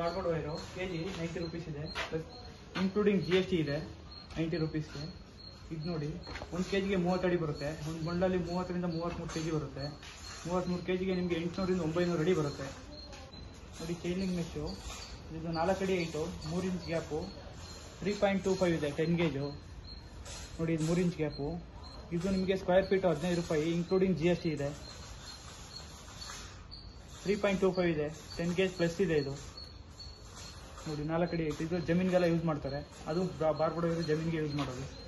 barcode wire K G ninety rupees ಇದೆ plus including G S T ಇದೆ ninety ರುಪೀಸ್ಗೆ ಇದು ನೋಡಿ ಒಂದು ಕೆ ಜಿಗೆ ಮೂವತ್ತು ಅಡಿ ಬರುತ್ತೆ ಒಂದು ಬಂಡಲ್ಲಿ ಮೂವತ್ತರಿಂದ ಮೂವತ್ತ್ಮೂರು ಕೆ ಜಿ ಬರುತ್ತೆ ಮೂವತ್ತ್ಮೂರು ಕೆ ಜಿಗೆ ನಿಮಗೆ ಎಂಟುನೂರಿಂದ ಒಂಬೈನೂರು ಅಡಿ ಬರುತ್ತೆ ನೋಡಿ ಚೈನ್ಲಿಂಗ್ ಮೆಚ್ಚು ಇದು ನಾಲ್ಕು ಅಡಿ ಐಟು ಮೂರು inch gap three point two five ಇದೆ ಟೆನ್ ಗೇಜು ನೋಡಿ ಇದು ಮೂರು ಇಂಚ್ ಗ್ಯಾಪು ಇದು ನಿಮಗೆ ಸ್ಕ್ವೇರ್ ಫೀಟು ಹದಿನೈದು ರೂಪಾಯಿ ಇನ್ಕ್ಲೂಡಿಂಗ್ ಜಿ ಎಸ್ ಟಿ ಇದೆ ತ್ರೀ ಪಾಯಿಂಟ್ ಟೂ ಫೈವ್ ಇದೆ ಟೆನ್ ಗೇಜ್ ಪ್ಲಸ್ ಇದೆ ಇದು ನೋಡಿ ನಾಲ್ಕು ಅಡಿ ಐತೆ ಇದು ಜಮೀನಿಗೆಲ್ಲ ಯೂಸ್ ಮಾಡ್ತಾರೆ ಅದು ಬಾರ್ಬಡೋರು ಜಮೀನಿಗೆ ಯೂಸ್ ಮಾಡೋದು